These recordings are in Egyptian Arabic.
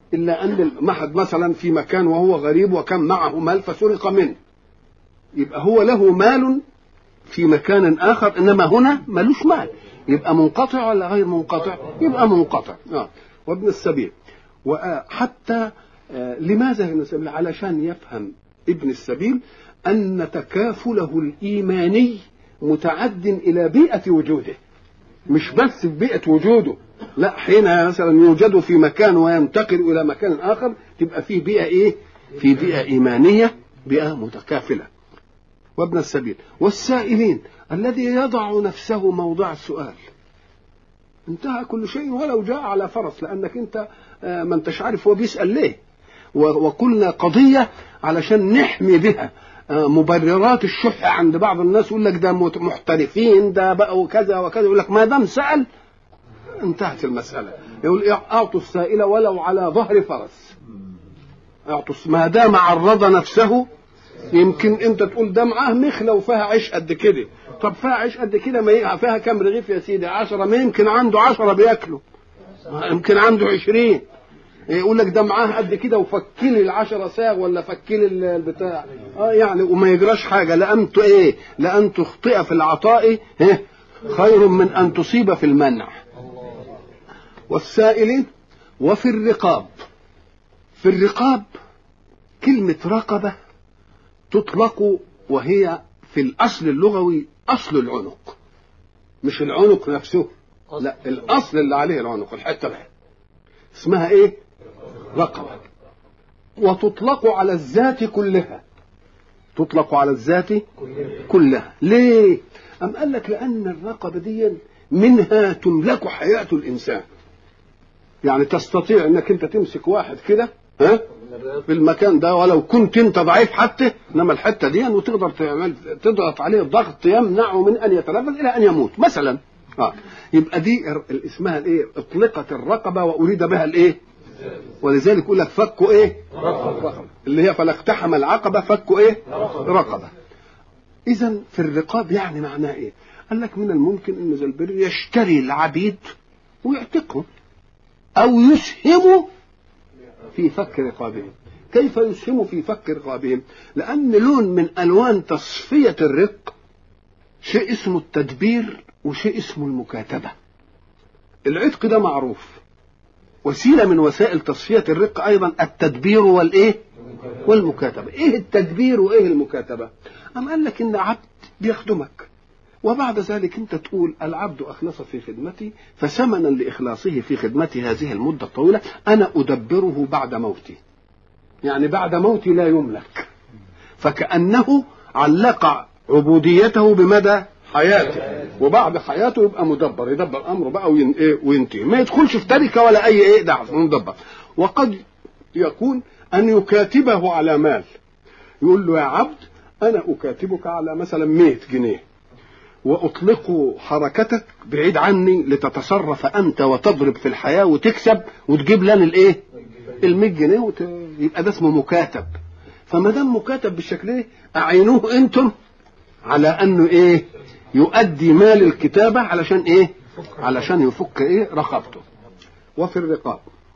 الا ان المحد مثلا في مكان وهو غريب وكان معه مال فسرق منه يبقى هو له مال في مكان اخر انما هنا ملوش مال يبقى منقطع ولا غير منقطع يبقى منقطع آه. وابن السبيل وحتى آه لماذا ابن السبيل علشان يفهم ابن السبيل ان تكافله الايماني متعد الى بيئه وجوده مش بس في بيئه وجوده لا حين مثلا يوجد في مكان وينتقل الى مكان اخر تبقى فيه بيئه ايه في بيئه ايمانيه بيئه متكافله وابن السبيل والسائلين الذي يضع نفسه موضع السؤال انتهى كل شيء ولو جاء على فرس لانك انت ما انتش عارف هو بيسال ليه وقلنا قضيه علشان نحمي بها مبررات الشح عند بعض الناس يقول لك ده محترفين ده بقى وكذا وكذا يقول لك ما دام سال انتهت المساله يقول اعطوا السائل ولو على ظهر فرس اعطوا ما دام عرض نفسه يمكن انت تقول ده معاه مخله وفيها عيش قد كده طب فيها عيش قد كده ما فيها كام رغيف يا سيدي عشرة ما يمكن عنده عشرة بياكلوا يمكن عنده عشرين يقول لك ده معاه قد كده وفكلي العشرة ساغ ولا فكلي البتاع اه يعني وما يجراش حاجه لان ايه لان تخطئ في العطاء خير من ان تصيب في المنع والسائلين وفي الرقاب في الرقاب كلمة رقبة تطلق وهي في الأصل اللغوي أصل العنق مش العنق نفسه لا الأصل اللي عليه العنق الحتة بقى اسمها إيه؟ رقبة وتطلق على الذات كلها تطلق على الذات كلها ليه؟ أم قال لك لأن الرقبة دي منها تملك حياة الإنسان يعني تستطيع انك انت تمسك واحد كده ها في المكان ده ولو كنت انت ضعيف حتى انما الحته دي وتقدر تعمل تضغط عليه ضغط يمنعه من ان يتنفس الى ان يموت مثلا اه يبقى دي اسمها الايه اطلقت الرقبه واريد بها الايه ولذلك يقول لك فكوا ايه رقبه اللي هي فلاقتحم العقبه فكوا ايه رقبه اذا في الرقاب يعني معناه ايه قال لك من الممكن ان ذا البر يشتري العبيد ويعتقهم أو يسهم في فك رقابهم كيف يسهم في فك رقابهم لأن لون من ألوان تصفية الرق شيء اسمه التدبير وشيء اسمه المكاتبة العتق ده معروف وسيلة من وسائل تصفية الرق أيضا التدبير والإيه والمكاتبة إيه التدبير وإيه المكاتبة أم قال لك إن عبد بيخدمك وبعد ذلك انت تقول العبد اخلص في خدمتي فثمنا لاخلاصه في خدمتي هذه المده الطويله انا ادبره بعد موتي. يعني بعد موتي لا يملك. فكانه علق عبوديته بمدى حياته وبعد حياته يبقى مدبر يدبر امره بقى وينتهي ما يدخلش في تركه ولا اي ايه دعوه مدبر وقد يكون ان يكاتبه على مال يقول له يا عبد انا اكاتبك على مثلا 100 جنيه واطلق حركتك بعيد عني لتتصرف انت وتضرب في الحياه وتكسب وتجيب لنا الايه؟ ال 100 جنيه وت... يبقى ده اسمه مكاتب فما دام مكاتب بالشكل ده اعينوه انتم على انه ايه؟ يؤدي مال الكتابه علشان ايه؟ علشان يفك ايه؟ رقبته وفي الرقاب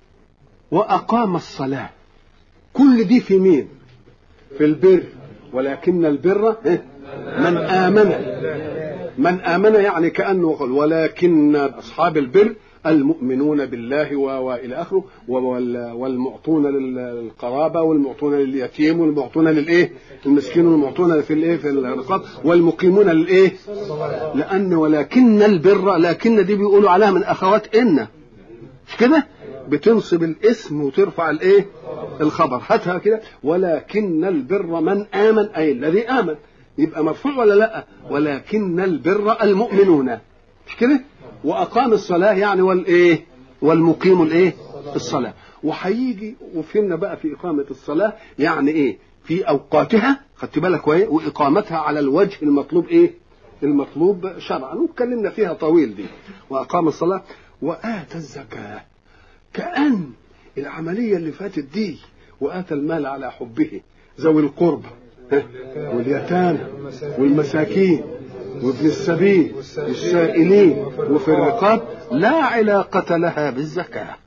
واقام الصلاه كل دي في مين؟ في البر ولكن البر من امن من آمن يعني كأنه قال ولكن أصحاب البر المؤمنون بالله والى اخره والمعطون للقرابه والمعطون لليتيم والمعطون للايه؟ المسكين والمعطون في الايه؟ في الرقاب والمقيمون للايه؟ لان ولكن البر لكن دي بيقولوا عليها من اخوات ان مش كده؟ بتنصب الاسم وترفع الايه؟ الخبر هاتها كده ولكن البر من امن اي الذي امن يبقى مرفوع ولا لا ولكن البر المؤمنون مش كده واقام الصلاه يعني والايه والمقيم الايه الصلاه وهيجي وفهمنا بقى في اقامه الصلاه يعني ايه في اوقاتها خدت بالك وايه واقامتها على الوجه المطلوب ايه المطلوب شرعا واتكلمنا فيها طويل دي واقام الصلاه واتى الزكاه كان العمليه اللي فاتت دي واتى المال على حبه ذوي القربى واليتامى والمساكين وابن السبيل والسائلين وفي الرقاب لا علاقة لها بالزكاة